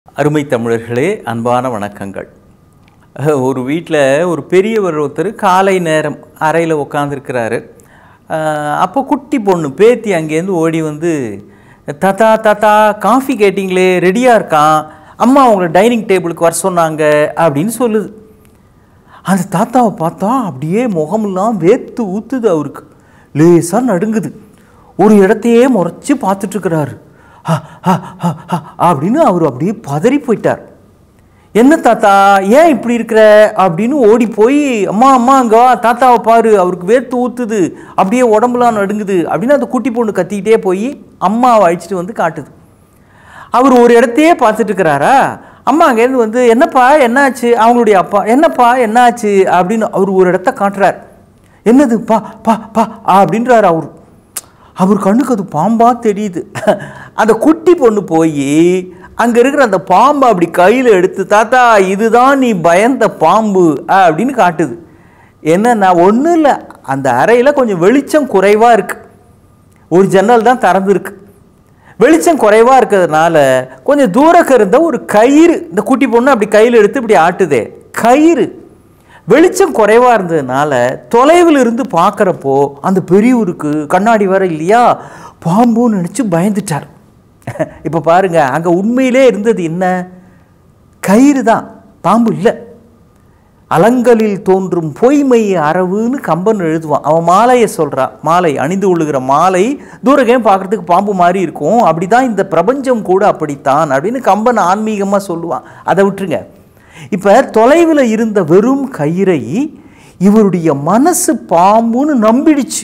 அருமை தமிழர்களே அன்பான வணக்கங்கள் அஹ், ஒரு வீட்டில் ஒரு பெரியவர் ஒருத்தர் காலை நேரம் அறையில் உட்காந்துருக்கிறாரு அப்போ குட்டி பொண்ணு பேத்தி அங்கேருந்து ஓடி வந்து தாத்தா தாத்தா காஃபி கேட்டிங்களே ரெடியாக இருக்கான் அம்மா அவங்கள டைனிங் டேபிளுக்கு வர சொன்னாங்க அப்படின்னு சொல்லுது அந்த தாத்தாவை பார்த்தா அப்படியே முகமெல்லாம் வேர்த்து ஊத்துது அவருக்கு லேசாக நடுங்குது ஒரு இடத்தையே முறைச்சி பார்த்துட்ருக்கிறாரு அப்படின்னு அவர் அப்படியே பதறி போயிட்டார் என்ன தாத்தா ஏன் இப்படி இருக்கிற அப்படின்னு ஓடி போய் அம்மா அம்மா அங்க வா தாத்தாவை பாரு அவருக்கு வேர்த்து ஊத்துது அப்படியே உடம்புலாம் நடுங்குது அப்படின்னு அந்த குட்டி பொண்ணு கத்திக்கிட்டே போய் அம்மாவை அழிச்சிட்டு வந்து காட்டுது அவர் ஒரு இடத்தையே பார்த்துட்டு இருக்கிறாரா அம்மா அங்கேருந்து வந்து என்னப்பா என்னாச்சு அவங்களுடைய அப்பா என்னப்பா என்னாச்சு அப்படின்னு அவர் ஒரு இடத்த காட்டுறார் என்னது பா பா பா அப்படின்றார் அவர் அவர் கண்ணுக்கு அது பாம்பா தெரியுது அந்த குட்டி பொண்ணு போய் அங்கே இருக்கிற அந்த பாம்பை அப்படி கையில் எடுத்து தாத்தா இதுதான் நீ பயந்த பாம்பு அப்படின்னு காட்டுது என்னன்னா ஒன்றும் இல்லை அந்த அறையில் கொஞ்சம் வெளிச்சம் குறைவாக இருக்குது ஒரு ஜன்னல் தான் திறந்துருக்கு வெளிச்சம் குறைவாக இருக்கிறதுனால கொஞ்சம் தூரக்க இருந்த ஒரு கயிறு இந்த குட்டி பொண்ணு அப்படி கையில் எடுத்து இப்படி ஆட்டுதே கயிறு வெளிச்சம் குறைவாக இருந்ததுனால தொலைவில் இருந்து பார்க்குறப்போ அந்த பெரியவருக்கு கண்ணாடி வர இல்லையா பாம்புன்னு நினச்சி பயந்துட்டார் இப்போ பாருங்க அங்கே உண்மையிலே இருந்தது என்ன கயிறு தான் பாம்பு இல்லை அலங்கலில் தோன்றும் பொய்மை அரவுன்னு கம்பன் எழுதுவான் அவன் மாலையை சொல்கிறான் மாலை அணிந்து கொள்ளுகிற மாலை தூரகையும் பார்க்குறதுக்கு பாம்பு மாதிரி இருக்கும் அப்படி தான் இந்த பிரபஞ்சம் கூட அப்படித்தான் அப்படின்னு கம்பன் ஆன்மீகமாக சொல்லுவான் அதை விட்டுருங்க இப்போ தொலைவில் இருந்த வெறும் கயிறை இவருடைய மனசு பாம்புன்னு நம்பிடுச்சு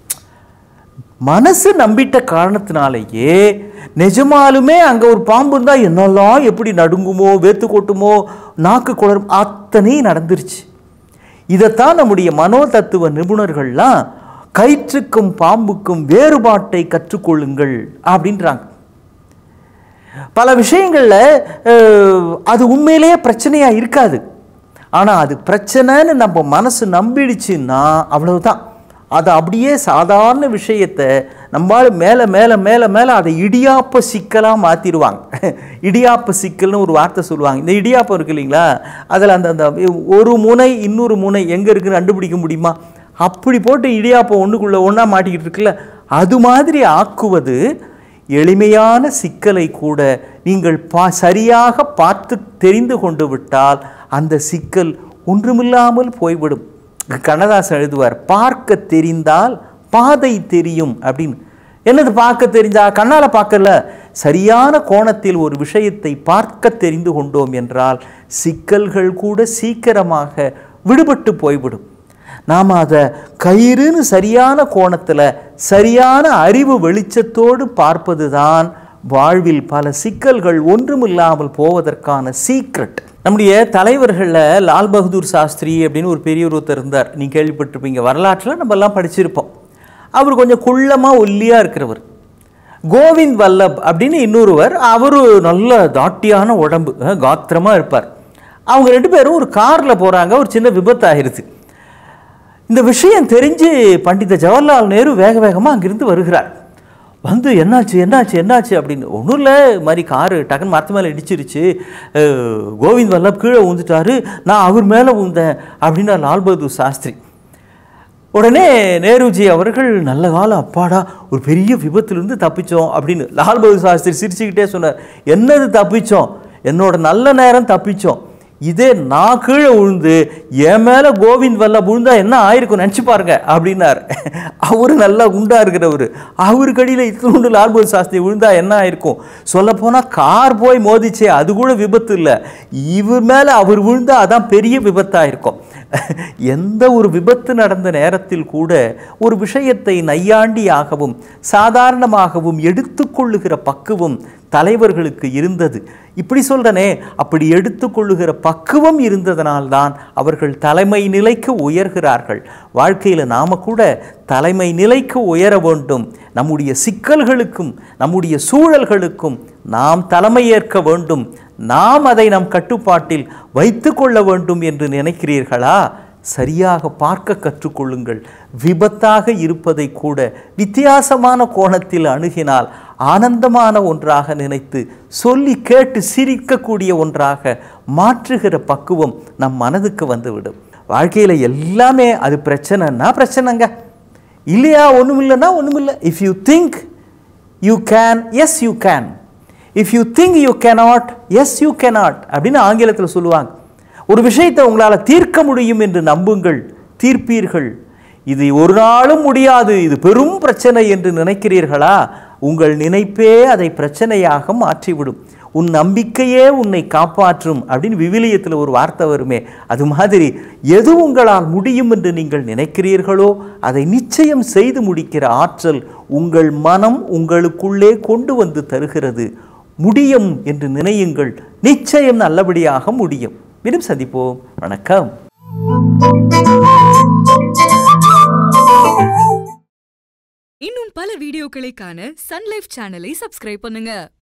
மனசு நம்பிட்ட காரணத்தினாலேயே நிஜமாலுமே அங்கே ஒரு பாம்பு இருந்தால் என்னெல்லாம் எப்படி நடுங்குமோ வேத்து கொட்டுமோ நாக்கு குளரும் அத்தனையும் நடந்துருச்சு இதைத்தான் நம்முடைய மனோ தத்துவ நிபுணர்கள்லாம் கயிற்றுக்கும் பாம்புக்கும் வேறுபாட்டை கற்றுக்கொள்ளுங்கள் அப்படின்றாங்க பல விஷயங்களில் அஹ், அது உண்மையிலேயே பிரச்சனையாக இருக்காது ஆனால் அது பிரச்சனைன்னு நம்ம மனசு நம்பிடுச்சுன்னா அவ்வளவுதான் அதை அப்படியே சாதாரண விஷயத்தை நம்மளால மேலே மேலே மேலே மேலே அதை இடியாப்ப சிக்கலாக மாற்றிடுவாங்க இடியாப்ப சிக்கல்னு ஒரு வார்த்தை சொல்லுவாங்க இந்த இடியாப்பம் இருக்கு இல்லைங்களா அதில் அந்த அந்த ஒரு முனை இன்னொரு முனை எங்கே இருக்குன்னு கண்டுபிடிக்க முடியுமா அப்படி போட்டு இடியாப்பம் ஒன்றுக்குள்ளே ஒன்றா மாட்டிக்கிட்டு இருக்குல்ல அது மாதிரி ஆக்குவது எளிமையான சிக்கலை கூட நீங்கள் பா சரியாக பார்த்து தெரிந்து கொண்டு விட்டால் அந்த சிக்கல் ஒன்றுமில்லாமல் போய்விடும் கண்ணதாசன் எழுதுவார் பார்க்க தெரிந்தால் பாதை தெரியும் அப்படின்னு என்னது பார்க்க தெரிஞ்சா கண்ணால் பார்க்கல சரியான கோணத்தில் ஒரு விஷயத்தை பார்க்க தெரிந்து கொண்டோம் என்றால் சிக்கல்கள் கூட சீக்கிரமாக விடுபட்டு போய்விடும் நாம் அதை கயிறுன்னு சரியான கோணத்தில் சரியான அறிவு வெளிச்சத்தோடு பார்ப்பது தான் வாழ்வில் பல சிக்கல்கள் ஒன்றுமில்லாமல் போவதற்கான சீக்ரெட் நம்முடைய தலைவர்களில் லால் பகதூர் சாஸ்திரி அப்படின்னு ஒரு பெரியவர் ஒருத்தர் இருந்தார் நீ கேள்விப்பட்டிருப்பீங்க வரலாற்றில் நம்ம எல்லாம் படிச்சிருப்போம் அவர் கொஞ்சம் குள்ளமாக ஒல்லியாக இருக்கிறவர் கோவிந்த் வல்லப் அப்படின்னு இன்னொருவர் அவரு நல்ல தாட்டியான உடம்பு அஹ், காத்திரமா இருப்பார் அவங்க ரெண்டு பேரும் ஒரு காரில் போகிறாங்க ஒரு சின்ன விபத்து ஆயிருது இந்த விஷயம் தெரிஞ்சு பண்டித ஜவஹர்லால் நேரு வேக வேகமாக அங்கிருந்து வருகிறார் வந்து என்னாச்சு என்னாச்சு என்னாச்சு அப்படின்னு ஒன்றும் இல்லை இது மாதிரி காரு டக்குன்னு மரத்து மேலே இடிச்சிருச்சு அஹ், கோவிந்த் வல்லப் கீழே ஊந்துட்டாரு நான் அவர் மேலே ஊந்தேன் அப்படின்னா லால் பகதூர் சாஸ்திரி உடனே நேருஜி அவர்கள் நல்ல காலம் அப்பாடா ஒரு பெரிய விபத்திலிருந்து தப்பிச்சோம் அப்படின்னு லால் பகதூர் சாஸ்திரி சிரிச்சுக்கிட்டே சொன்னார் என்னது தப்பிச்சோம் என்னோட நல்ல நேரம் தப்பிச்சோம் இதே நான் கீழே விழுந்து என் மேலே கோவிந்த் வல்ல விழுந்தா என்ன ஆயிருக்கும் நினச்சி பாருங்க அப்படின்னார் அவர் நல்லா குண்டா இருக்கிறவர் அவருக்கு அடியில் இத்தினோண்டு லால் பகதூர் சாஸ்திரி விழுந்தா என்ன ஆயிருக்கும் சொல்லப்போனால் கார் போய் மோதிச்சே அது கூட விபத்து இல்லை இவர் மேலே அவர் விழுந்தா அதான் பெரிய விபத்தாக இருக்கும் எந்த ஒரு விபத்து நடந்த நேரத்தில் கூட ஒரு விஷயத்தை நையாண்டியாகவும் சாதாரணமாகவும் எடுத்துக்கொள்ளுகிற பக்குவம் தலைவர்களுக்கு இருந்தது இப்படி சொல்றனே அப்படி எடுத்துக்கொள்ளுகிற பக்குவம் இருந்ததனால்தான் அவர்கள் தலைமை நிலைக்கு உயர்கிறார்கள் வாழ்க்கையில் நாம கூட தலைமை நிலைக்கு உயர வேண்டும் நம்முடைய சிக்கல்களுக்கும் நம்முடைய சூழல்களுக்கும் நாம் தலைமையேற்க வேண்டும் நாம் அதை நம் கட்டுப்பாட்டில் வைத்து கொள்ள வேண்டும் என்று நினைக்கிறீர்களா சரியாக பார்க்க கற்றுக்கொள்ளுங்கள் விபத்தாக இருப்பதை கூட வித்தியாசமான கோணத்தில் அணுகினால் ஆனந்தமான ஒன்றாக நினைத்து சொல்லி கேட்டு சிரிக்கக்கூடிய ஒன்றாக மாற்றுகிற பக்குவம் நம் மனதுக்கு வந்துவிடும் வாழ்க்கையில் எல்லாமே அது பிரச்சனைன்னா பிரச்சனைங்க இல்லையா ஒன்றும் இல்லைன்னா ஒன்றும் இல்லை if you think you can yes you can if you think you cannot yes you cannot அப்படின்னு ஆங்கிலத்தில் சொல்லுவாங்க ஒரு விஷயத்தை உங்களால் தீர்க்க முடியும் என்று நம்புங்கள் தீர்ப்பீர்கள் இது ஒரு நாளும் முடியாது இது பெரும் பிரச்சனை என்று நினைக்கிறீர்களா உங்கள் நினைப்பே அதை பிரச்சனையாக மாற்றிவிடும் உன் நம்பிக்கையே உன்னை காப்பாற்றும் அப்படின்னு விவிலியத்தில் ஒரு வார்த்தை வருமே அது மாதிரி எது உங்களால் முடியும் என்று நீங்கள் நினைக்கிறீர்களோ அதை நிச்சயம் செய்து முடிக்கிற ஆற்றல் உங்கள் மனம் உங்களுக்குள்ளே கொண்டு வந்து தருகிறது முடியும் என்று நினையுங்கள் நிச்சயம் நல்லபடியாக முடியும் மீண்டும் சந்திப்போம் வணக்கம் இன்னும் பல வீடியோக்களை காண சன்லைஃப் சேனலை சப்ஸ்கிரைப் பண்ணுங்க